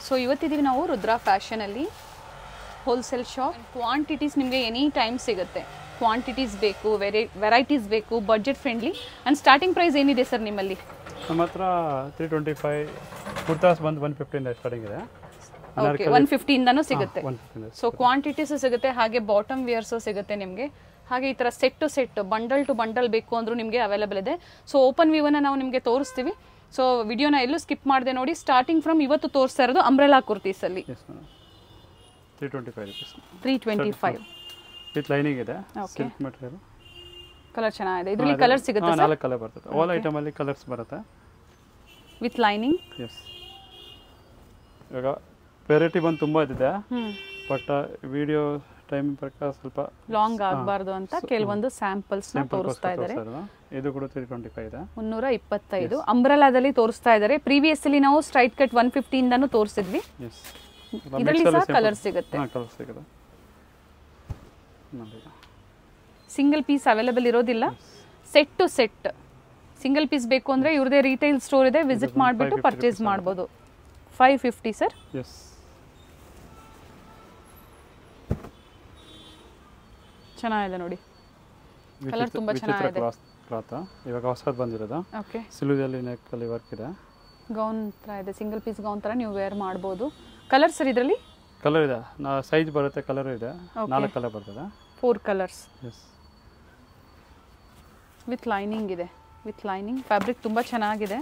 So ಇವತ್ತಿದ್ದೀವಿ ನಾವು ರುದ್ರಾ ಫ್ಯಾಷನಲ್ಲಿ ಹೋಲ್ಸೇಲ್ ಶಾಪ್ ಕ್ವಾಂಟಿಟೀಸ್ ನಿಮಗೆ ಎನಿ ಟೈಮ್ ಸಿಗುತ್ತೆ ಕ್ವಾಂಟಿಟೀಸ್ ಬೇಕು ವೆರೈ ವೆರೈಟೀಸ್ ಬೇಕು budget friendly and starting price ಏನಿದೆ ಸರ್ ನಿಮ್ಮಲ್ಲಿ ನಮ್ಮ ಹತ್ರ ತ್ರೀ ಟ್ವೆಂಟಿ ಫೈವ್ ಕುರ್ತಾಸ್ ಬಂದು ಒನ್ ಫಿಫ್ಟಿಯಿಂದ ಸ್ಟಾರ್ಟಿಂಗ್ ಇದೆ ಓಕೆ ಒನ್ ಫಿಫ್ಟಿಯಿಂದನೂ ಸಿಗುತ್ತೆ ಒನ್ ಫಿಫ್ಟಿಯಿಂದ ಸೊ ಕ್ವಾಂಟಿಟೀಸು ಸಿಗುತ್ತೆ ಹಾಗೆ ಬಾಟಮ್ ವಿಯರ್ಸು ಸಿಗುತ್ತೆ ನಿಮಗೆ ಹಾಗೆ ಈ ಥರ set to set bundle to bundle ಬೇಕು ಅಂದ್ರೂ ನಿಮಗೆ ಅವೈಲೇಬಲ್ ಇದೆ ಸೊ ಓಪನ್ ವ್ಯೂವನ್ನು ನಾವು ನಿಮಗೆ ತೋರಿಸ್ತೀವಿ ಸೊ ವಿಡಿಯೋನ ಎಲ್ಲೂ ಸ್ಕಿಪ್ ಮಾಡಿದೆ ನೋಡಿ ಸ್ಟಾರ್ಟಿಂಗ್ ಫ್ರಮ್ ಇವತ್ತು ತೋರಿಸ್ತಾ ಇರೋದು ಅಂಬ್ರೆಲಾ ಕುರ್ತೀಸಲ್ಲಿ yes madam three twenty five rupees three twenty five with lining ಇದೆ Okay. ಸಿಲ್ಕ್ ಮೆಟೀರಿಯಲ್ ಕಲರ್ ಚೆನ್ನಾಗಿದೆ ಇದರಲ್ಲಿ ಕಲರ್ ಸಿಗುತ್ತೆ ಸರ್ ನಾಲ್ಕು ಕಲರ್ ಬರ್ತದೆ ಆಲ್ ಐಟಮಲ್ಲಿ ಕಲರ್ಸ್ ಬರುತ್ತೆ ವಿತ್ ಲೈನಿಂಗ್ ಎಸ್ ಇವಾಗ ವೆರೈಟಿ ಬಂದು ತುಂಬ ಇದಿದೆ ಹ್ಮ್ ಬಟ್ ವಿಡಿಯೋ ಟೈಮ್ ಪ್ರಕಾರ ಸ್ವಲ್ಪ ಲಾಂಗ್ ಆಗಬಾರ್ದು ಅಂತ ಕೆಲವೊಂದು ಸ್ಯಾಂಪಲ್ಸ್ ನ ಸಿಂಪಲ್ ತೋರಿಸ್ತಾ ಇದ್ದಾರೆ ಇದು ಕೂಡ ತ್ರೀ ಟ್ವೆಂಟಿ ಫೈವ್ ಇದೆ ಮುನ್ನೂರ ಇಪ್ಪತ್ತೈದು ಅಂಬ್ರಲಾದಲ್ಲಿ ತೋರಿಸ್ತಾ ಇದ್ದಾರೆ ಪ್ರೀವಿಯಸ್ ಅಲ್ಲಿ ನಾವು ಸ್ಟ್ರೈಟ್ ಕಟ್ ಒನ್ ಫಿಫ್ಟಿಯಿಂದನೂ ತೋರಿಸಿದ್ವಿ ಎಸ್ ಇದರಲ್ಲಿ ಸಹ ಕಲರ್ ಸಿಗುತ್ತೆ ಹಾಂ ಕಲರ್ ಸಿಗುತ್ತೆ ನೋಡಿ ಸಿಂಗಲ್ ಪೀಸ್ ಅವೈಲೇಬಲ್ ಇರೋದಿಲ್ಲ set to set single piece ಬೇಕು ಅಂದ್ರೆ ಇವ್ರದೇ ರಿಟೈಲ್ ಸ್ಟೋರ್ ಇದೆ ವಿಸಿಟ್ ಮಾಡಿಬಿಟ್ಟು 550 ಪರ್ಚೇಸ್ ಮಾಡ್ಬೋದು ಫೈವ್ ಫಿಫ್ಟಿ ಸರ್ ಎಸ್ ಚೆನ್ನಾಗಿದೆ ನೋಡಿ Colour ತುಂಬಾ ಚೆನ್ನಾಗಿದೆ. ಕ್ಲಾಸ್ ಕ್ಲಾತ್ ಇವಾಗ ಹೊಸದು ಬಂದಿರೋದು ಓಕೆ ಸಿಲುದಲ್ಲಿ ನೆಕ್ಕಲ್ಲಿ ವರ್ಕ್ ಇದೆ ಗೌನ್ ಥರ ಇದೆ ಸಿಂಗಲ್ ಪೀಸ್ ಗೌನ್ ಥರ ನೀವು ವೇರ್ ಮಾಡ್ಬೋದು ಕಲರ್ ಸರ್ ಇದರಲ್ಲಿ ಕಲರ್ ಇದೆ ನಾ ಸೈಜ್ ಬರುತ್ತೆ ಕಲರ್ ಇದೆ Okay. ನಾಲ್ಕು ಕಲರ್ ಬರ್ತದೆ four colours yes with lining ಇದೆ ವಿತ್ ಲೈನಿಂಗ್ ಫ್ಯಾಬ್ರಿಕ್ ತುಂಬ ಚೆನ್ನಾಗಿದೆ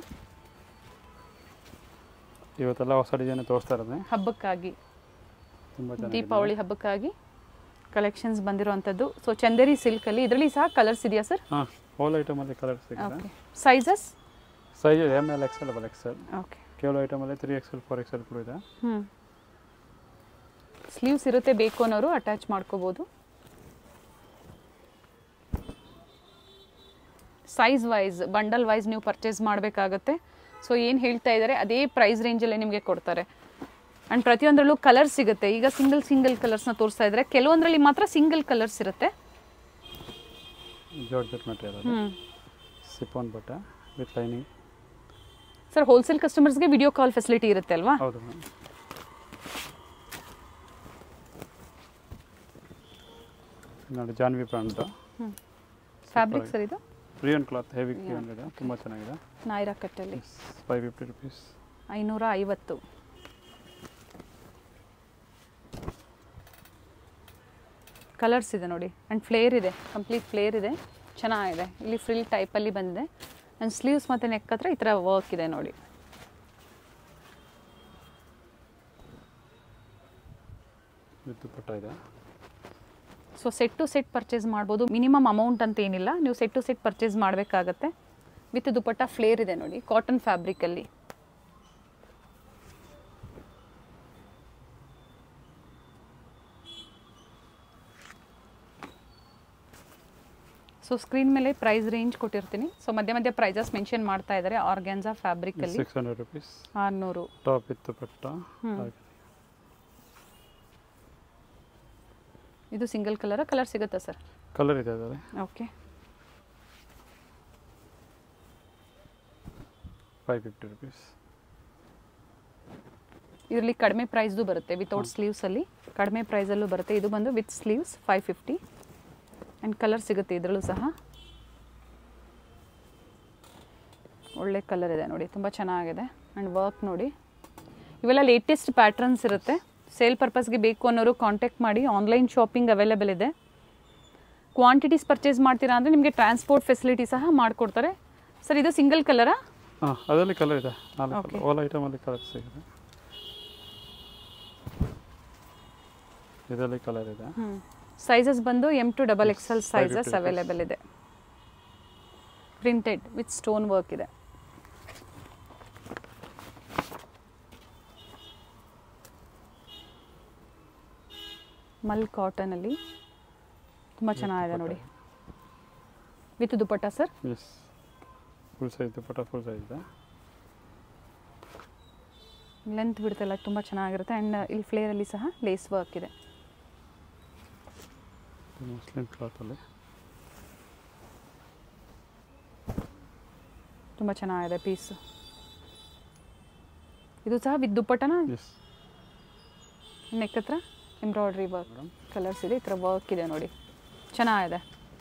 ಇವತ್ತೆಲ್ಲ ಹೊಸ ಡಿಸೈನ್ ತೋರಿಸ್ತಾ ಇರೋದು ಹಬ್ಬಕ್ಕಾಗಿ ತುಂಬ ಚೆನ್ನಾಗಿದೆ ದೀಪಾವಳಿ ಹಬ್ಬಕ್ಕಾಗಿ ಕಲೆಕ್ಷನ್ಸ್ ಬಂದಿರುವಂಥದ್ದು ಸೊ ಚಂದೇರಿ ಸಿಲ್ಕಲ್ಲಿ ಇದರಲ್ಲಿ ಸಹ ಕಲರ್ಸ್ ಇದೆಯಾ ಸರ್ ಹಾಂ ಆಲ್ ಐಟಮಲ್ಲಿ ಕಲರ್ ಸಿಗುತ್ತೆ okay sizes size M L XL double XL okay ಕೆಲವು ಐಟಮಲ್ಲಿ ತ್ರೀ ಎಕ್ಸೆಲ್ ಫೋರ್ ಎಕ್ಸೆಲ್ ಕೂಡ ಇದೆ ಹ್ಞೂ ಸ್ಲೀವ್ಸ್ ಇರುತ್ತೆ ಬೇಕು ಅನ್ನೋರು ಅಟ್ಯಾಚ್ ಮಾಡ್ಕೋಬೋದು ಸೈಜ್ ವೈಸ್ ಬಂಡಲ್ ವೈಸ್ ನೀವು ಪರ್ಚೇಸ್ ಮಾಡಬೇಕಾಗತ್ತೆ ಸೊ ಏನು ಹೇಳ್ತಾ ಇದ್ದಾರೆ ಅದೇ ಪ್ರೈಸ್ ರೇಂಜಲ್ಲೇ ನಿಮಗೆ ಕೊಡ್ತಾರೆ ಆ್ಯಂಡ್ ಪ್ರತಿಯೊಂದರಲ್ಲೂ ಕಲರ್ ಸಿಗುತ್ತೆ ಈಗ ಸಿಂಗಲ್ ಸಿಂಗಲ್ ಕಲರ್ಸ್ನ ತೋರಿಸ್ತಾ ಇದ್ದಾರೆ ಕೆಲವೊಂದರಲ್ಲಿ ಮಾತ್ರ ಸಿಂಗಲ್ ಕಲರ್ಸ್ ಇರುತ್ತೆ ಜಾರ್ಜೆಟ್ ಮೆಟೀರಿಯಲ್ ಹ್ಞೂ ಸಿಫಾನ್ ಬಟ್ಟೆ ವಿತ್ ಲೈನಿಂಗ್ ಸರ್ ಹೋಲ್ಸೇಲ್ ಕಸ್ಟಮರ್ಸ್ಗೆ ವಿಡಿಯೋ ಕಾಲ್ ಫೆಸಿಲಿಟಿ ಇರುತ್ತೆ ಅಲ್ವಾ ಹೌದು ಮ್ಯಾಮ್ ನೋಡಿ ಜಾನ್ವಿ ಬ್ರ್ಯಾಂಡ್ ಫ್ಯಾಬ್ರಿಕ್ ಸರ್ ಇದು ರಿಯನ್ ಕ್ಲಾತ್ ಹೆವಿ ಕ್ಲಿಯನ್ ಇದೆ ತುಂಬ ಚೆನ್ನಾಗಿದೆ ನಾಯ್ರಾ ಕಟ್ಟಲ್ಲಿ ಫೈವ್ ಫಿಫ್ಟಿ ರುಪೀಸ್ ಐನೂರ ಐವತ್ತು ಕಲರ್ಸ್ ಇದೆ ನೋಡಿ ಆ್ಯಂಡ್ ಫ್ಲೇರ್ ಇದೆ ಕಂಪ್ಲೀಟ್ ಫ್ಲೇರ್ ಇದೆ ಚೆನ್ನಾಗಿದೆ ಇಲ್ಲಿ ಫ್ರಿಲ್ ಟೈಪಲ್ಲಿ ಬಂದಿದೆ ಆ್ಯಂಡ್ ಸ್ಲೀವ್ಸ್ ಮತ್ತು ನೆಕ್ ಹತ್ರ ಈ ಥರ ವರ್ಕ್ ಇದೆ ನೋಡಿ ವಿತ್ ದುಪ್ಪಟ್ಟ ಇದೆ so set to set purchase ಮಾಡ್ಬೋದು ಮಿನಿಮಮ್ ಅಮೌಂಟ್ ಅಂತ ಏನಿಲ್ಲ ನೀವು ಸೆಟ್ ಟು ಸೆಟ್ ಪರ್ಚೇಸ್ ಮಾಡಬೇಕಾಗತ್ತೆ ವಿತ್ ದುಪಟ್ಟ ಫ್ಲೇರ್ ಇದೆ ನೋಡಿ ಕಾಟನ್ ಫ್ಯಾಬ್ರಿಕಲ್ಲಿ ಸೊ ಸ್ಕ್ರೀನ್ ಮೇಲೆ ಪ್ರೈಸ್ ರೇಂಜ್ ಕೊಟ್ಟಿರ್ತೀನಿ ಸೊ ಮಧ್ಯ ಮಧ್ಯ ಪ್ರೈಸಸ್ ಮೆನ್ಷನ್ ಮಾಡ್ತಾ ಇದ್ದಾರೆ ಆರ್ಗ್ಯಾನ್ಸಾ ಫ್ಯಾಬ್ರಿಕಲ್ಲಿ ಸಿಕ್ಸ್ ಹಂಡ್ರೆಡ್ ರುಪೀಸ್ ಆರುನೂರು ಟಾಪ್ ವಿತ್ ದುಪ್ಪಟ್ಟ ಹಾಗೆ ಇದು ಸಿಂಗಲ್ ಕಲರ ಕಲರ್ ಸಿಗುತ್ತಾ ಸರ್ ಕಲರ್ ಇದೆ ಅದರಲ್ಲಿ ಓಕೆ ಫೈವ್ ಫಿಫ್ಟಿ ರುಪೀಸ್ ಇದರಲ್ಲಿ ಕಡಿಮೆ ಪ್ರೈಸ್ದು ಬರುತ್ತೆ ವಿತೌಟ್ ಸ್ಲೀವ್ಸಲ್ಲಿ ಕಡಿಮೆ ಪ್ರೈಸಲ್ಲೂ ಬರುತ್ತೆ ಇದು ಬಂದು with sleeves five fifty and colour ಸಿಗುತ್ತೆ ಇದರಲ್ಲೂ ಸಹ ಒಳ್ಳೆ ಕಲರ್ ಇದೆ ನೋಡಿ ತುಂಬ ಚೆನ್ನಾಗಿದೆ ಆ್ಯಂಡ್ ವರ್ಕ್ ನೋಡಿ ಇವೆಲ್ಲ ಲೇಟೆಸ್ಟ್ ಪ್ಯಾಟ್ರನ್ಸ್ ಇರುತ್ತೆ ಸೇಲ್ ಪರ್ಪಸ್ಗೆ ಬೇಕು ಅನ್ನೋರು ಕಾಂಟ್ಯಾಕ್ಟ್ ಮಾಡಿ ಆನ್ಲೈನ್ ಶಾಪಿಂಗ್ ಅವೈಲೇಬಲ್ ಇದೆ ಕ್ವಾಂಟಿಟೀಸ್ ಪರ್ಚೇಸ್ ಮಾಡ್ತೀರಾ ಅಂದರೆ ನಿಮಗೆ ಟ್ರಾನ್ಸ್ಪೋರ್ಟ್ ಫೆಸಿಲಿಟಿ ಸಹ ಮಾಡಿಕೊಡ್ತಾರೆ ಸರ್ ಇದು ಸಿಂಗಲ್ ಕಲರಾ ಹಾಂ ಅದರಲ್ಲಿ ಕಲರ್ ಇದೆ ನಾಲ್ಕು Okay. ಆಲ್ ಐಟಮಲ್ಲಿ ಕಲರ್ ಸಿಗುತ್ತೆ ಇದರಲ್ಲಿ ಕಲರ್ ಇದೆ ಸೈಜಸ್ ಬಂದು M to double XL Yes, sizes 550 available ಇದೆ ಪ್ರಿಂಟೆಡ್ ವಿತ್ ಸ್ಟೋನ್ ವರ್ಕ್ ಇದೆ ಮಲ್ ಕಾಟನಲ್ಲಿ ತುಂಬ ಚೆನ್ನಾಗಿದೆ ನೋಡಿ with dupatta sir yes full size dupatta full size ಇದೆ ಲೆಂತ್ ಬಿಡ್ತೆಲ್ಲ ತುಂಬ ಚೆನ್ನಾಗಿರುತ್ತೆ ಆ್ಯಂಡ್ ಇಲ್ಲಿ ಫ್ಲೇರಲ್ಲಿ ಸಹ ಲೇಸ್ ವರ್ಕ್ ಇದೆ ಮುಸ್ಲಿಂ ಕ್ಲಾತಲ್ಲಿ ತುಂಬ ಚೆನ್ನಾಗಿದೆ ಪೀಸ್ ಇದು ಸಹ ವಿತ್ ದುಪ್ಪಟ್ಟನ ಎಸ್ ನೆಕ್ ಹತ್ರ ಎಂಬ್ರಾಯ್ಡ್ರಿ ವರ್ಕ್ ಕಲರ್ಸ್ ಇದೆ ಈ ಥರ ವರ್ಕ್ ಇದೆ ನೋಡಿ ಚೆನ್ನಾಗಿದೆ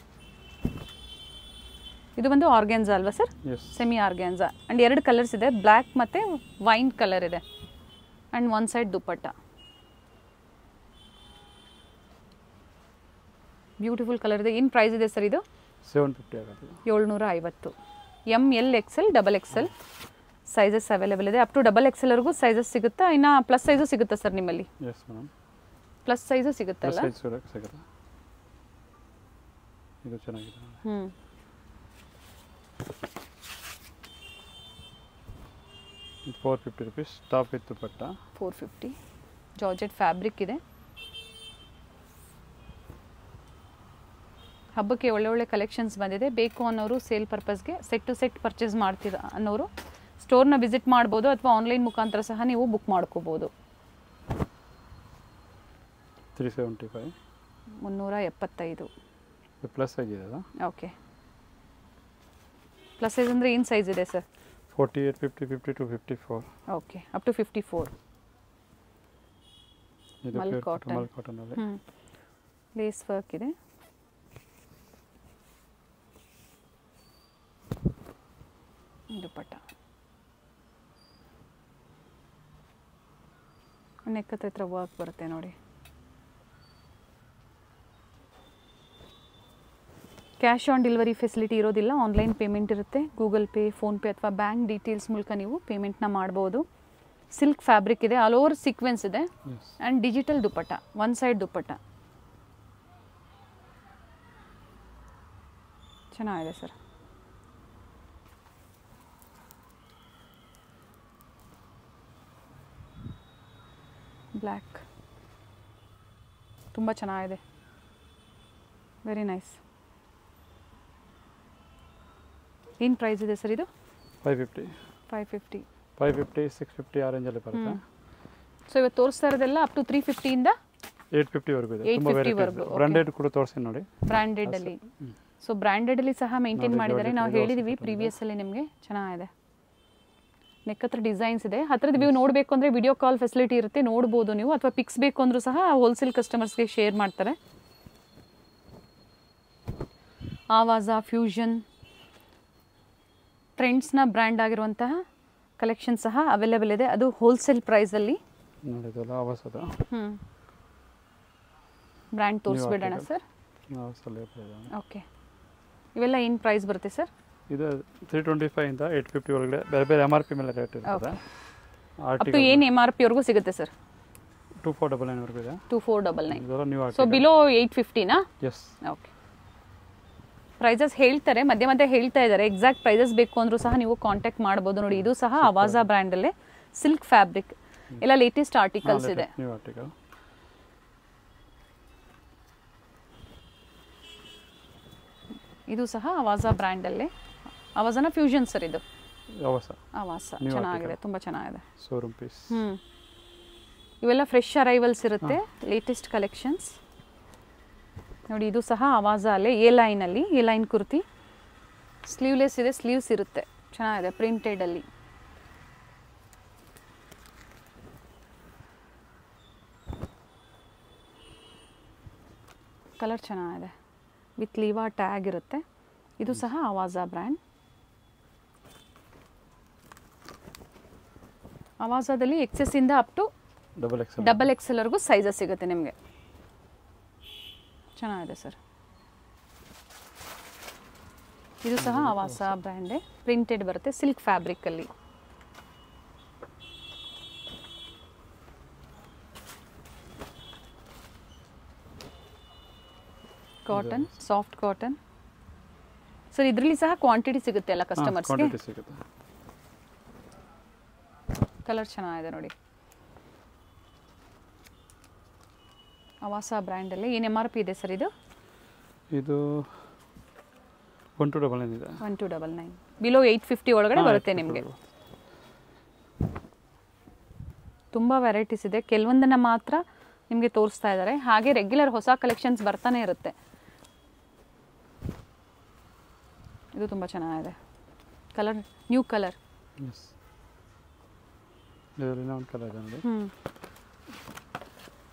ಇದು ಬಂದು ಆರ್ಗ್ಯಾನ್ಸಾ ಅಲ್ವಾ sir yes semi organza and ಎರಡು ಕಲರ್ಸ್ ಇದೆ ಬ್ಲ್ಯಾಕ್ ಮತ್ತು ವೈನ್ ಕಲರ್ ಇದೆ and one side dupatta beautiful colour ಇದೆ ಏನು ಪ್ರೈಸ್ ಇದೆ ಸರ್ ಇದು ಸೆವೆನ್ ಫಿಫ್ಟಿ ಆಗುತ್ತೆ ಏಳ್ನೂರ ಐವತ್ತು M L XL double XL sizes available ಇದೆ ಅಪ್ ಟು ಡಬಲ್ ಎಕ್ಸೆಲ್ವರೆಗೂ ಸೈಜಸ್ ಸಿಗುತ್ತಾ ಇನ್ನು ಪ್ಲಸ್ ಸೈಜು ಸಿಗುತ್ತಾ ಸರ್ ನಿಮ್ಮಲ್ಲಿ ಎಸ್ ಮೇಡಮ್ ಪ್ಲಸ್ ಸೈಜು ಸಿಗುತ್ತಲ್ಲ ಸೈಜ್ ಸಿಗುತ್ತೆ ಇದು ಚೆನ್ನಾಗಿದೆ ಹ್ಞೂ ಇದು four fifty rupees top with dupatta four fifty georgette fabric ಇದೆ ಹಬ್ಬಕ್ಕೆ ಒಳ್ಳೆ ಒಳ್ಳೆ ಕಲೆಕ್ಷನ್ಸ್ ಬಂದಿದೆ ಬೇಕು ಅನ್ನೋರು ಸೇಲ್ ಪರ್ಪಸ್ಗೆ ಸೆಟ್ ಟು ಸೆಟ್ ಪರ್ಚೇಸ್ ಮಾಡ್ತೀರ ಅನ್ನೋರು ಸ್ಟೋರ್ನ ವಿಸಿಟ್ ಮಾಡ್ಬೋದು ಅಥವಾ ಆನ್ಲೈನ್ ಮುಖಾಂತರ ಸಹ ನೀವು ಬುಕ್ ಮಾಡ್ಕೋಬೋದು ತ್ರೀ ಸೆವೆಂಟಿ ಫೈವ್ ಮುನ್ನೂರ ಎಪ್ಪತ್ತೈದು ಪ್ಲಸ್ ಸೈಜ್ ಇದೆ ಓಕೆ ಪ್ಲಸ್ ಸೈಜ್ ಅಂದರೆ ಏನು ಸೈಜ್ ಇದೆ sir forty eight fifty fifty two fifty four okay up to fifty four ಇದು ಮಲ್ ಪ್ಯೂರ್ cotton. ಮಲ್ ಕಾಟನಲ್ಲಿ ಹ್ಞೂ ಲೇಸ್ ವರ್ಕ್ ಇದೆ ದುಪ್ಪಟ್ಟ ನೆಕ್ ಹತ್ರ ಹತ್ರ ವರ್ಕ್ ಬರುತ್ತೆ ನೋಡಿ ಕ್ಯಾಶ್ ಆನ್ ಡೆಲಿವರಿ ಫೆಸಿಲಿಟಿ ಇರೋದಿಲ್ಲ ಆನ್ಲೈನ್ ಪೇಮೆಂಟ್ ಇರುತ್ತೆ ಗೂಗಲ್ ಪೇ ಫೋನ್ಪೇ ಅಥವಾ ಬ್ಯಾಂಕ್ ಡೀಟೇಲ್ಸ್ ಮೂಲಕ ನೀವು ಪೇಮೆಂಟ್ನ ಮಾಡ್ಬೋದು ಸಿಲ್ಕ್ ಫ್ಯಾಬ್ರಿಕ್ ಇದೆ ಆಲ್ ಓವರ್ ಸೀಕ್ವೆನ್ಸ್ ಇದೆ yes and digital dupatta one side dupatta ಚೆನ್ನಾಗಿದೆ ಸರ್ ಬ್ಲ್ಯಾಕ್ ತುಂಬ ಚೆನ್ನಾಗಿದೆ ವೆರಿ ನೈಸ್ ಏನು ಪ್ರೈಸ್ ಇದೆ ಸರ್ ಇದು five fifty five fifty five fifty six fifty ಆ ರೇಂಜಲ್ಲಿ ಬರುತ್ತೆ ಸೊ ಇವತ್ತು ತೋರಿಸ್ತಾ ಇರೋದೆಲ್ಲ ಅಪ್ ಟು ತ್ರೀ ಫಿಫ್ಟಿಯಿಂದ ಏಯ್ಟ್ ಫಿಫ್ಟಿವರೆಗೂ ಇದೆ 850 ತುಂಬ ವೆರೈಟಿ ವರ್ಗೂ, okay. ಬ್ರಾಂಡೆಡ್ ಕೂಡ ತೋರಿಸಿ ನೋಡಿ ಬ್ರ್ಯಾಂಡೆಡ್ ಅಲ್ಲಿ ಸೊ ಬ್ರ್ಯಾಂಡೆಡ್ ಅಲ್ಲಿ ಸಹ ಮೇಂಟೈನ್ ನೋಡಿ, ಮಾಡಿದ್ದಾರೆ Georgette ನಾವು ಇದೆ, ಹೇಳಿದೀವಿ ಹೊಸತು ಪ್ರೀವಿಯಸ್ ಅಲ್ಲಿ ನಿಮಗೆ ಚೆನ್ನಾಗಿದೆ ನೆಕ್ ಹತ್ರ ಡಿಸೈನ್ಸ್ ಇದೆ ಹತ್ರದ ವ್ಯೂ ನೋಡಬೇಕು ಅಂದ್ರೆ ವಿಡಿಯೋ ಕಾಲ್ ಫೆಸಿಲಿಟಿ ಇರುತ್ತೆ ನೋಡ್ಬೋದು ನೀವು ಅಥವಾ ಪಿಕ್ಸ್ ಬೇಕು ಅಂದ್ರೂ ಸಹ ಹೋಲ್ಸೇಲ್ ಕಸ್ಟಮರ್ಸ್ಗೆ ಶೇರ್ ಮಾಡ್ತಾರೆ ಆವಾಜ ಫ್ಯೂಷನ್ ಟ್ರೆಂಡ್ಸ್ನ ಬ್ರ್ಯಾಂಡ್ ಆಗಿರುವಂತಹ ಕಲೆಕ್ಷನ್ ಸಹ ಅವೈಲೇಬಲ್ ಇದೆ ಅದು ಹೋಲ್ಸೇಲ್ ಪ್ರೈಸಲ್ಲಿ ನೋಡಿ ಇದೆಲ್ಲ ಅವಸದ ಹ್ಞೂ ಬ್ರ್ಯಾಂಡ್ ತೋರಿಸ್ಬಿಡೋಣ article. ಸರ್ ಅವಸಲ್ಲಿ ಓಕೆ ಇವೆಲ್ಲ ಏನು ಪ್ರೈಸ್ ಬರುತ್ತೆ ಸರ್ ಇದು ತ್ರೀ ಟ್ವೆಂಟಿ ಫೈವ್ ಇಂದ ಏಯ್ಟ್ ಫಿಫ್ಟಿ ಒಳಗಡೆ ಬೇರೆ ಬೇರೆ ಎಮ್ ಆರ್ ಪಿ ಮೇಲೆ ರೇಟ್ ಇರ್ತದೆ ಅಪ್ ಟು ಆರ್ಟಿಕಲ್ ಏನು ಎಮ್ ಆರ್ ಪಿವರೆಗೂ ಸಿಗುತ್ತೆ ಸರ್ ಟೂ ಫೋರ್ ಡಬಲ್ ನೈನ್ವರೆಗೂ ಇದೆ ಟೂ ಫೋರ್ ಡಬಲ್ ನೈನ್ ಇದೆಲ್ಲ new so article below eight ಫಿಫ್ಟಿನಾ ಎಸ್ ಓಕೆ ಪ್ರೈಸಸ್ ಹೇಳ್ತಾರೆ ಮಧ್ಯೆ ಮಧ್ಯೆ ಹೇಳ್ತಾ ಇದ್ದಾರೆ ಎಕ್ಸಾಕ್ಟ್ ಪ್ರೈಸಸ್ ಬೇಕು ಅಂದ್ರೂ ಸಹ ನೀವು ಕಾಂಟ್ಯಾಕ್ಟ್ ಮಾಡ್ಬೋದು ನೋಡಿ ಇದು ಸಹ ಅವಾಜಾ ಬ್ರ್ಯಾಂಡಲ್ಲೇ ಸಿಲ್ಕ್ ಫ್ಯಾಬ್ರಿಕ್ ಎಲ್ಲ ಲೇಟೆಸ್ಟ್ ಆರ್ಟಿಕಲ್ಸ್ ಇದೆ ನ್ಯೂ ಆರ್ಟಿಕಲ್ ಇದು ಸಹ ಅವಾಜಾ ಬ್ರ್ಯಾಂಡಲ್ಲೇ ಅವಾಜಾನ ಫ್ಯೂಷನ್ ಸರ್ ಇದು ಅವಸ ಅವಾಸ New ಚೆನ್ನಾಗಿದೆ ತುಂಬ ಚೆನ್ನಾಗಿದೆ ಶೋರೂಮ್ ಪೀಸ್ ಹ್ಞೂ ಇವೆಲ್ಲ ಫ್ರೆಶ್ ಅರೈವಲ್ಸ್ ಇರುತ್ತೆ ಲೇಟೆಸ್ಟ್ ಕಲೆಕ್ಷನ್ಸ್ ನೋಡಿ ಇದು ಸಹ ಅವಾಜ ಅಲ್ಲೇ ಎ ಲೈನಲ್ಲಿ ಎ ಲೈನ್ ಕುರ್ತಿ ಸ್ಲೀವ್ಲೆಸ್ ಇದೆ ಸ್ಲೀವ್ಸ್ ಇರುತ್ತೆ ಚೆನ್ನಾಗಿದೆ ಪ್ರಿಂಟೆಡಲ್ಲಿ ಕಲರ್ ಚೆನ್ನಾಗಿದೆ ವಿತ್ ಲೀವಾ ಟ್ಯಾಗ್ ಇರುತ್ತೆ ಇದು ಸಹ ಅವಾಜಾ ಬ್ರ್ಯಾಂಡ್ ಅವಾಜಾದಲ್ಲಿ ಎಕ್ಸೆಸ್ ಇಂದ up to double X double ಎಕ್ಸೆಲ್ವರೆಗೂ ಸೈಜಸ್ ಸಿಗುತ್ತೆ ನಿಮಗೆ ಚೆನ್ನಾಗಿದೆ ಸರ್ ಇದು ಸಹ ಅವಾಸ ಬ್ರ್ಯಾಂಡೇ ಪ್ರಿಂಟೆಡ್ ಬರುತ್ತೆ ಸಿಲ್ಕ್ ಫ್ಯಾಬ್ರಿಕಲ್ಲಿ ಕಾಟನ್ ಸಾಫ್ಟ್ ಕಾಟನ್ ಸರ್ ಇದರಲ್ಲಿ ಸಹ ಕ್ವಾಂಟಿಟಿ ಸಿಗುತ್ತೆ ಅಲ್ಲ ಕಸ್ಟಮರ್ಸ್ಗೆ ಕ್ವಾಂಟಿಟಿ ಸಿಗುತ್ತೆ ಕಲರ್ ಚೆನ್ನಾಗಿದೆ ನೋಡಿ ಅವಾಸ ಬ್ರ್ಯಾಂಡಲ್ಲಿ ಏನು ಎಮ್ ಆರ್ ಪಿ ಇದೆ ಸರ್ ಇದು ಇದು ಒನ್ ಟು ಡಬಲ್ ನೈನ್ ಇದೆ one two double nine below eight fifty ಒಳಗಡೆ ಹಾ, ಬರುತ್ತೆ 850 ನಿಮಗೆ ತುಂಬ ವೆರೈಟೀಸ್ ಇದೆ ಕೆಲವೊಂದನ್ನು ಮಾತ್ರ ನಿಮಗೆ ತೋರಿಸ್ತಾ ಇದ್ದಾರೆ ಹಾಗೆ ರೆಗ್ಯುಲರ್ ಹೊಸ ಕಲೆಕ್ಷನ್ಸ್ ಬರ್ತಾನೆ ಇರುತ್ತೆ ಇದು ತುಂಬ ಚೆನ್ನಾಗಿದೆ ಕಲರ್ ನ್ಯೂ ಕಲರ್ ಎಸ್ ಇದರಲ್ಲಿ ಒಂದು ಕಲರ್ ಇದೆ ನೋಡಿ ಹ್ಞೂ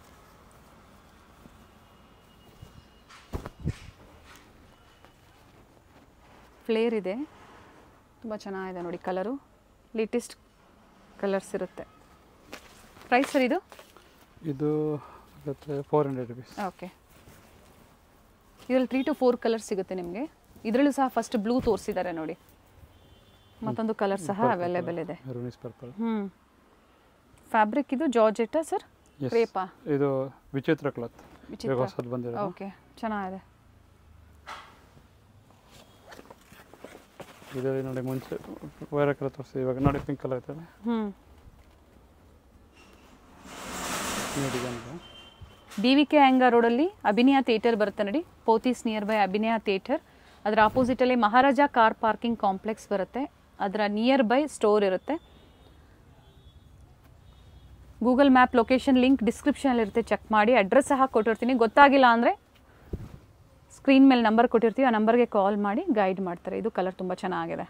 ಫ್ಲೇರ್ ಇದೆ ತುಂಬ ಚೆನ್ನಾಗಿದೆ ನೋಡಿ ಕಲರು ಲೇಟೆಸ್ಟ್ ಕಲರ್ಸ್ ಇರುತ್ತೆ ಪ್ರೈಸ್ ಸರ್ ಇದು ಇದು ಆಗುತ್ತೆ ಫೋರ್ ಹಂಡ್ರೆಡ್ ರುಪೀಸ್ ಓಕೆ ಇದರಲ್ಲಿ ತ್ರೀ ಟು ಫೋರ್ ಕಲರ್ ಸಿಗುತ್ತೆ ನಿಮಗೆ ಇದರಲ್ಲೂ ಸಹ ಫಸ್ಟ್ ಬ್ಲೂ ತೋರಿಸಿದ್ದಾರೆ ನೋಡಿ ಮತ್ತೊಂದು ಕಲರ್ ಸಹ ಅವೈಲೇಬಲ್ ಇದೆ ಮೆರೂನಿಸ್ ಪರ್ಪಲ್ ಹ್ಞೂ ಫ್ಯಾಬ್ರಿಕ್ ಇದು ಜಾರ್ಜೆಟಾ ಸರ್ ಕ್ರೇಪಾ ಇದು ವಿಚಿತ್ರ ಕ್ಲಾತ್ ವಿಚಿತ್ರ ಇವಾಗ ಹೊಸದು ಬಂದಿರೋದು ಓಕೆ ಚೆನ್ನಾಗಿದೆ ಇದರಲ್ಲಿ ನೋಡಿ ಮುಂಚೆ ವೈರ ಕಲರ್ ತೋರಿಸಿ ಇವಾಗ ನೋಡಿ ಪಿಂಕ್ ಕಲರ್ ಐತಲ್ಲ ಹ್ಞೂ new design D V K ಆ್ಯಂಗ ರೋಡಲ್ಲಿ ಅಭಿನಯ ಥಿಯೇಟರ್ ಬರುತ್ತೆ ನೋಡಿ Pothys near by Abhinaya theatre ಅದರ ಆಪೋಸಿಟಲ್ಲಿ ಮಹಾರಾಜ ಕಾರ್ ಪಾರ್ಕಿಂಗ್ ಕಾಂಪ್ಲೆಕ್ಸ್ ಬರುತ್ತೆ ಅದರ ನಿಯರ್ ಬೈ ಸ್ಟೋರ್ ಇರುತ್ತೆ ಗೂಗಲ್ ಮ್ಯಾಪ್ ಲೊಕೇಶನ್ ಲಿಂಕ್ ಡಿಸ್ಕ್ರಿಪ್ಷನಲ್ಲಿ ಇರುತ್ತೆ ಚೆಕ್ ಮಾಡಿ ಅಡ್ರೆಸ್ ಸಹ ಕೊಟ್ಟಿರ್ತೀನಿ ಗೊತ್ತಾಗಿಲ್ಲ ಅಂದರೆ ಸ್ಕ್ರೀನ್ ಮೇಲೆ ನಂಬರ್ ಕೊಟ್ಟಿರ್ತೀವಿ ಆ ನಂಬರ್ಗೆ ಕಾಲ್ ಮಾಡಿ ಗೈಡ್ ಮಾಡ್ತಾರೆ ಇದು ಕಲರ್ ತುಂಬ ಚೆನ್ನಾಗಿದೆ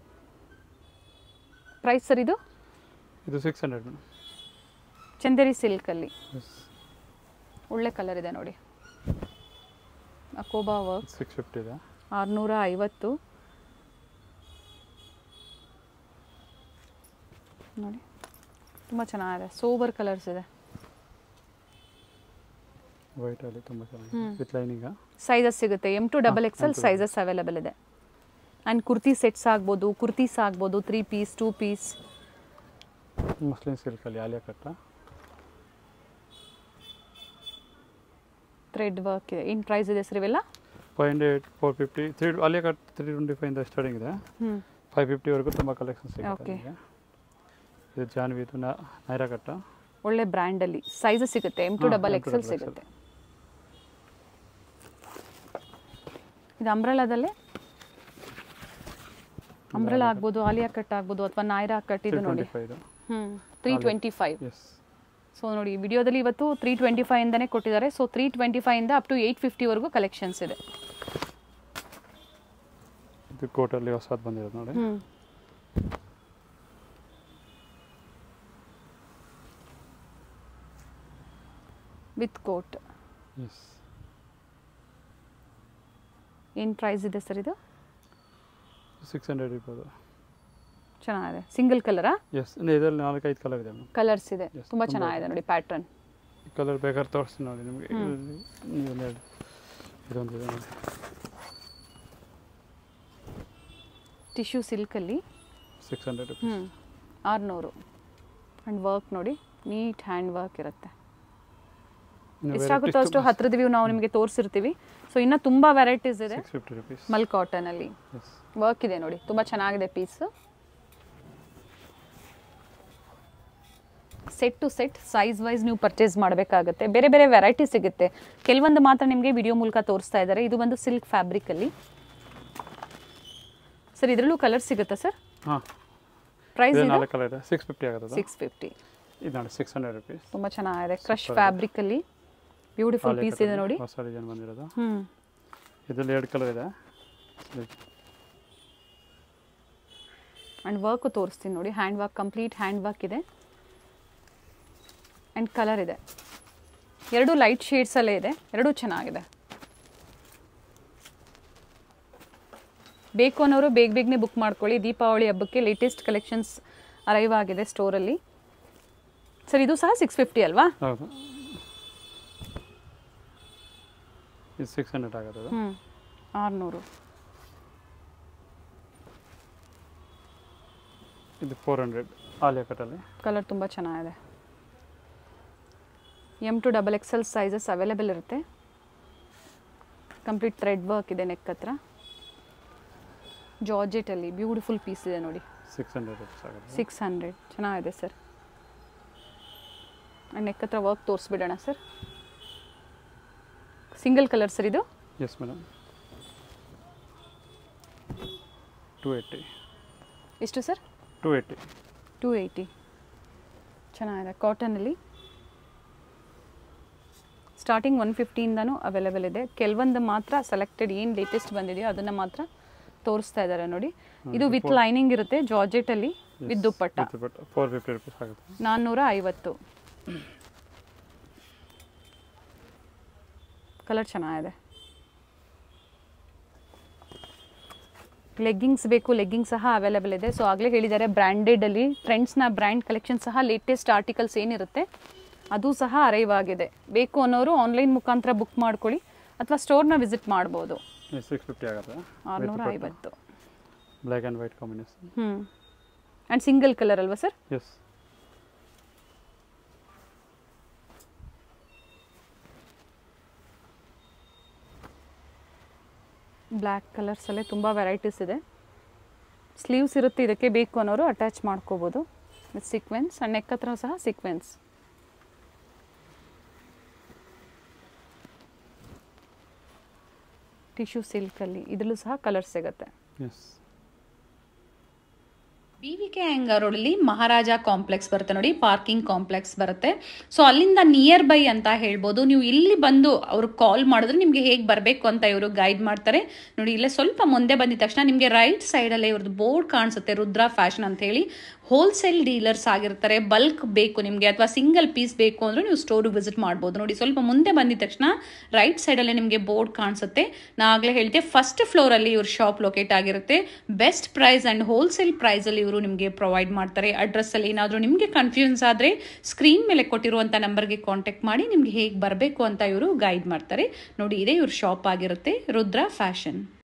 ಪ್ರೈಸ್ ಸರ್ ಇದು ಇದು ಸಿಕ್ಸ್ ಹಂಡ್ರೆಡ್ ಮೇಡಮ್ ಚಂದೇರಿ ಸಿಲ್ಕಲ್ಲಿ ಎಸ್ ಒಳ್ಳೆ ಕಲರ್ ಇದೆ ನೋಡಿ ಅಕೋಬಾ ವರ್ಕ್ ಸಿಕ್ಸ್ ಫಿಫ್ಟಿ ಇದೆ ಆರುನೂರ ಐವತ್ತು ನೋಡಿ ತುಂಬ ಚೆನ್ನಾಗಿದೆ ಸೋಬರ್ ಕಲರ್ಸ್ ಇದೆ ವೈಟಲ್ಲಿ ತುಂಬ ಚೆನ್ನಾಗಿದೆ ಹ್ಮ್. ವಿತ್ ಲೈನಿಂಗ ಸೈಜಸ್ ಸಿಗುತ್ತೆ ಎಮ್ ಟು ಡಬಲ್ ಹಾ, XL M to sizes available ಇದೆ ಆ್ಯಂಡ್ ಕುರ್ತಿ ಸೆಟ್ಸ್ ಆಗ್ಬೋದು ಕುರ್ತೀಸ್ ಆಗ್ಬೋದು three piece two piece muslin ಸಿಲ್ಕಲ್ಲಿ ಆಲಿಯಾ ಕಟ್ಟ ಥ್ರೆಡ್ ವರ್ಕ್ ಇದೆ ಏನು ಪ್ರೈಸ್ ಇದೆ ಸರ್ ಇವೆಲ್ಲ five hundred four fifty three Alia cut three twenty ಫೈವಿಂದ ಸ್ಟಾರ್ಟಿಂಗ್ ಇದೆ ಹ್ಞೂ ಫೈವ್ ಫಿಫ್ಟಿವರೆಗೂ ತುಂಬ ಕಲೆಕ್ಷನ್ ಸಿಗುತ್ತೆ Okay. ನಿಮಗೆ ಇದು ಜಾನ್ವಿ ಇದು ನ- ನೈರಾ ಕಟ್ಟ ಒಳ್ಳೆ ಬ್ರ್ಯಾಂಡಲ್ಲಿ ಸೈಜಸ್ ಸಿಗುತ್ತೆ ಎಮ್ ಟು ಹಾ, double M to XL double XL. ಸಿಗುತ್ತೆ ಇದು ಅಂಬ್ರಲಾದಲ್ಲೇ ಅಂಬ್ರಲಾ ಆಗ್ಬೋದು ಆಲಿಯಾ ಕಟ್ ಆಗ್ಬೋದು ಅಥವಾ ನಾಯ್ರಾ ಕಟ್ ಇದು ನೋಡಿ ಟ್ವೆಂಟಿ ಫೈವ್ ಇದು ಹ್ಞೂ three twenty five yes so ನೋಡಿ ವಿಡಿಯೋದಲ್ಲಿ ಇವತ್ತು ತ್ರೀ ಟ್ವೆಂಟಿ ಫೈವಿಂದನೇ ಕೊಟ್ಟಿದ್ದಾರೆ ಸೊ ತ್ರೀ ಟ್ವೆಂಟಿ ಫೈವಿಂದ ಅಪ್ ಟು ಏಯ್ಟ್ ಫಿಫ್ಟಿವರೆಗೂ ಕಲೆಕ್ಷನ್ಸ್ ಇದೆ ಇದು ಕೋಟಲ್ಲಿ ಹೊಸದು ಬಂದಿರೋದು ನೋಡಿ ಹ್ಞೂ ವಿತ್ ಕೋಟ್ ಎಸ್ ಏನು ಪ್ರೈಸ್ ಇದೆ ಸರ್ ಇದು ಸಿಕ್ಸ್ ಹಂಡ್ರೆಡ್ ಇರ್ಬೋದು ಚೆನ್ನಾಗಿದೆ ಸಿಂಗಲ್ ಕಲರಾ ಎಸ್ ಇದರಲ್ಲಿ ನಾಲ್ಕೈದು ಕಲರ್ ಇದೆ ಮೇಡಮ್ ಕಲರ್ಸ್ ಇದೆ Yes, ತುಂಬ ತುಂಬಾ ಚೆನ್ನಾಗಿದೆ ನೋಡಿ ಪ್ಯಾಟ್ರನ್ ಕಲರ್ ಬೇಕಾದ್ರೆ ತೋರಿಸ್ತೀನಿ ನೋಡಿ ನಿಮಗೆ ಇದರಲ್ಲಿ ನೀವು ನೋಡಿ ಇದೊಂದು ಇದೆ ನೋಡಿ ಟಿಶ್ಯೂ ಸಿಲ್ಕಲ್ಲಿ ಸಿಕ್ಸ್ ಹಂಡ್ರೆಡ್ ಹ್ಞೂ ಆರುನೂರು ಆ್ಯಂಡ್ ವರ್ಕ್ ನೋಡಿ ನೀಟ್ ಹ್ಯಾಂಡ್ ವರ್ಕ್ ಇರುತ್ತೆ ಎಷ್ಟಾಗುತ್ತೋ ಅಷ್ಟು ಹತ್ರದ ವ್ಯೂ ನಾವು ನಿಮಗೆ ತೋರಿಸಿರ್ತೀವಿ ಸೊ ಇನ್ನೂ ತುಂಬ ವೆರೈಟೀಸ್ ಇದೆ ಸಿಕ್ಸ್ ಫಿಫ್ಟಿ ರುಪೀಸ್ ಮಲ್ ಕಾಟನಲ್ಲಿ ಎಸ್ ವರ್ಕ್ ಇದೆ ನೋಡಿ ತುಂಬ ಚೆನ್ನಾಗಿದೆ piece set to set size wise ನೀವು ಪರ್ಚೇಸ್ ಮಾಡಬೇಕಾಗುತ್ತೆ ಬೇರೆ ಬೇರೆ ವೆರೈಟಿ ಸಿಗುತ್ತೆ ಕೆಲವೊಂದು ಮಾತ್ರ ನಿಮಗೆ ವಿಡಿಯೋ ಮೂಲಕ ತೋರಿಸ್ತಾ ಇದ್ದಾರೆ ಇದು ಬಂದು ಸಿಲ್ಕ್ ಫ್ಯಾಬ್ರಿಕಲ್ಲಿ ಸರ್ ಇದರಲ್ಲೂ ಕಲರ್ ಸಿಗುತ್ತಾ ಸರ್ ಹಾಂ ಪ್ರೈಸ್ ಇದು ಇದು ನಾಲ್ಕು ಕಲರ್ ಇದೆ ಸಿಕ್ಸ್ ಫಿಫ್ಟಿ ಆಗುತ್ತೆ ಸಿಕ್ಸ್ ಫಿಫ್ಟಿ ಇದು ನೋಡಿ ಸಿಕ್ಸ್ ಹಂಡ್ರೆಡ್ ರುಪೀಸ್ ತುಂಬ ಚೆನ್ನಾಗಿದೆ ಕ್ರಶ್ Super ಇದೆ. ಫ್ಯಾಬ್ರಿಕಲ್ಲಿ ಬ್ಯೂಟಿಫುಲ್ ಪೀಸ್ ಇದೆ ನೋಡಿ ಹೊಸ ಡಿಸೈನ್ ಬಂದಿರೋದು ಹ್ಞೂ ಇದರಲ್ಲಿ ಎರಡು ಕಲರ್ ಇದೆ ಆ್ಯಂಡ್ ವರ್ಕು ತೋರಿಸ್ತೀನಿ ನೋಡಿ hand work complete hand work ಇದೆ ಆ್ಯಂಡ್ ಕಲರ್ ಇದೆ ಎರಡು ಲೈಟ್ ಶೇಡ್ಸಲ್ಲೇ ಇದೆ ಎರಡೂ ಚೆನ್ನಾಗಿದೆ ಬೇಕು ಅನ್ನೋರು ಬೇಗ ಬೇಗನೆ ಬುಕ್ ಮಾಡ್ಕೊಳ್ಳಿ ದೀಪಾವಳಿ ಹಬ್ಬಕ್ಕೆ ಲೇಟೆಸ್ಟ್ ಕಲೆಕ್ಷನ್ಸ್ ಅರೈವ್ ಆಗಿದೆ ಸ್ಟೋರಲ್ಲಿ ಸರ್ ಇದು ಸಹ ಸಿಕ್ಸ್ ಫಿಫ್ಟಿ ಅಲ್ವಾ ಹೌದು ಇದು ಸಿಕ್ಸ್ ಹಂಡ್ರೆಡ್ ಆಗುತ್ತೆ ಅದು ಹ್ಞೂ ಆರುನೂರು ಇದು ಫೋರ್ ಹಂಡ್ರೆಡ್ ಆಲಿಯಾ ಕಟ್ಟಲ್ಲಿ ಕಲರ್ ತುಂಬ ಚೆನ್ನಾಗಿದೆ M to double XL sizes available ಇರುತ್ತೆ ಕಂಪ್ಲೀಟ್ ಥ್ರೆಡ್ ವರ್ಕ್ ಇದೆ ನೆಕ್ ಹತ್ರ ಜಾರ್ಜೆಟಲ್ಲಿ ಬ್ಯೂಟಿಫುಲ್ ಪೀಸ್ ಇದೆ ನೋಡಿ ಸಿಕ್ಸ್ ಹಂಡ್ರೆಡ್ ರುಪೀಸ್ ಆಗುತ್ತೆ ಸಿಕ್ಸ್ ಹಂಡ್ರೆಡ್ ಚೆನ್ನಾಗಿದೆ ಸರ್ ನೆಕ್ ಹತ್ರ ವರ್ಕ್ ತೋರಿಸ್ಬಿಡೋಣ ಸರ್ ಸಿಂಗಲ್ ಕಲರ್ ಸರ್ ಇದು ಎಸ್ ಮೇಡಮ್ ಟು ಏಯ್ಟಿ ಎಷ್ಟು sir two eighty two eighty ಚೆನ್ನಾಗಿದೆ ಕಾಟನಲ್ಲಿ ಸ್ಟಾರ್ಟಿಂಗ್ ಒನ್ ಫಿಫ್ಟಿಯಿಂದನೂ ಅವೈಲೇಬಲ್ ಇದೆ ಕೆಲವೊಂದು ಮಾತ್ರ ಸೆಲೆಕ್ಟೆಡ್ ಏನು ಲೇಟೆಸ್ಟ್ ಬಂದಿದೆಯೋ ಅದನ್ನು ಮಾತ್ರ ತೋರಿಸ್ತಾ ಇದ್ದಾರೆ ನೋಡಿ ಇದು ವಿತ್ ಲೈನಿಂಗ್ ಇರುತ್ತೆ ಜಾರ್ಜೆಟಲ್ಲಿ with dupatta but four fifty rupees ಆಗುತ್ತೆ ನಾನ್ನೂರ ಐವತ್ತು ಕಲರ್ ಚೆನ್ನಾಗಿದೆ ಲೆಗ್ಗಿಂಗ್ಸ್ ಬೇಕು ಲೆಗ್ಗಿಂಗ್ ಸಹ ಅವೈಲೇಬಲ್ ಇದೆ ಸೊ ಆಗಲೇ ಹೇಳಿದ್ದಾರೆ ಬ್ರ್ಯಾಂಡೆಡಲ್ಲಿ ಟ್ರೆಂಡ್ಸ್ನ ಬ್ರ್ಯಾಂಡ್ ಕಲೆಕ್ಷನ್ ಸಹ ಲೇಟೆಸ್ಟ್ ಆರ್ಟಿಕಲ್ಸ್ ಏನಿರುತ್ತೆ ಅದು ಸಹ ಅರೈವ್ ಆಗಿದೆ ಬೇಕು ಅನ್ನೋರು ಆನ್ಲೈನ್ ಮುಖಾಂತರ ಬುಕ್ ಮಾಡ್ಕೊಳ್ಳಿ ಅಥವಾ ಸ್ಟೋರ್ನ ವಿಸಿಟ್ ಮಾಡ್ಬೋದು ಸಿಕ್ಸ್ ಫಿಫ್ಟಿ ಆಗುತ್ತೆ ಆರುನೂರ ಐವತ್ತು ಬ್ಲ್ಯಾಕ್ ಆ್ಯಂಡ್ ವೈಟ್ ಕಾಂಬಿನೇಷನ್ ಹ್ಞೂ ಆ್ಯಂಡ್ ಸಿಂಗಲ್ ಕಲರ್ ಅಲ್ವಾ ಸರ್ ಎಸ್ ಬ್ಲ್ಯಾಕ್ ಕಲರ್ಸಲ್ಲೇ ತುಂಬ ವೆರೈಟೀಸ್ ಇದೆ ಸ್ಲೀವ್ಸ್ ಇರುತ್ತೆ ಇದಕ್ಕೆ ಬೇಕು ಅನ್ನೋರು ಅಟ್ಯಾಚ್ ಮಾಡ್ಕೋಬೋದು ವಿತ್ ಸೀಕ್ವೆನ್ಸ್ ಆ್ಯಂಡ್ ನೆಕ್ ಹತ್ರ ಸಹ ಸೀಕ್ವೆನ್ಸ್ ಟಿಶ್ಯೂ ಸಿಲ್ಕಲ್ಲಿ ಇದರಲ್ಲೂ ಸಹ ಕಲರ್ ಸಿಗುತ್ತೆ ಎಸ್ ಬಿ ವಿ ಕೆ ರೋಡಲ್ಲಿ ಮಹಾರಾಜ ಕಾಂಪ್ಲೆಕ್ಸ್ ಬರುತ್ತೆ ನೋಡಿ ಪಾರ್ಕಿಂಗ್ ಕಾಂಪ್ಲೆಕ್ಸ್ ಬರುತ್ತೆ ಸೊ ಅಲ್ಲಿಂದ ನಿಯರ್ ಬೈ ಅಂತ ಹೇಳ್ಬೋದು ನೀವು ಇಲ್ಲಿ ಬಂದು ಅವ್ರು ಕಾಲ್ ಮಾಡಿದ್ರೆ ನಿಮಗೆ ಹೇಗೆ ಬರಬೇಕು ಅಂತ ಇವರು ಗೈಡ್ ಮಾಡ್ತಾರೆ ನೋಡಿ ಇಲ್ಲೇ ಸ್ವಲ್ಪ ಮುಂದೆ ಬಂದಿದ ತಕ್ಷಣ ನಿಮಗೆ ರೈಟ್ ಸೈಡಲ್ಲೇ ಇವ್ರದ್ದು ಬೋರ್ಡ್ ಕಾಣಿಸುತ್ತೆ ರುದ್ರಾ ಫ್ಯಾಷನ್ ಅಂತ ಹೇಳಿ ಹೋಲ್ಸೇಲ್ ಡೀಲರ್ಸ್ ಆಗಿರ್ತಾರೆ ಬಲ್ಕ್ ಬೇಕು ನಿಮಗೆ ಅಥವಾ ಸಿಂಗಲ್ ಪೀಸ್ ಬೇಕು ಅಂದ್ರೆ ನೀವು ಸ್ಟೋರಿಗೆ ವಿಸಿಟ್ ಮಾಡ್ಬೋದು ನೋಡಿ ಸ್ವಲ್ಪ ಮುಂದೆ ಬಂದಿದ ತಕ್ಷಣ ರೈಟ್ ಸೈಡಲ್ಲೇ ನಿಮಗೆ ಬೋರ್ಡ್ ಕಾಣಿಸುತ್ತೆ ನಾ ಆಗಲೇ ಹೇಳಿದೆ ಫಸ್ಟ್ ಫ್ಲೋರಲ್ಲಿ ಇವ್ರ ಶಾಪ್ ಲೊಕೇಟ್ ಆಗಿರುತ್ತೆ ಬೆಸ್ಟ್ ಪ್ರೈಸ್ ಆ್ಯಂಡ್ ಹೋಲ್ಸೇಲ್ ಪ್ರೈಸಲ್ಲಿ ಇವರು ನಿಮಗೆ ಪ್ರೊವೈಡ್ ಮಾಡ್ತಾರೆ ಅಡ್ರೆಸ್ಸಲ್ಲಿ ಏನಾದರೂ ನಿಮಗೆ ಕನ್ಫ್ಯೂಷನ್ಸ್ ಆದರೆ ಸ್ಕ್ರೀನ್ ಮೇಲೆ ಕೊಟ್ಟಿರುವಂಥ ನಂಬರ್ಗೆ ಕಾಂಟ್ಯಾಕ್ಟ್ ಮಾಡಿ ನಿಮಗೆ ಹೇಗೆ ಬರಬೇಕು ಅಂತ ಇವರು ಗೈಡ್ ಮಾಡ್ತಾರೆ ನೋಡಿ ಇದೇ ಇವ್ರ ಶಾಪ್ ಆಗಿರುತ್ತೆ ರುದ್ರಾ ಫ್ಯಾಷನ್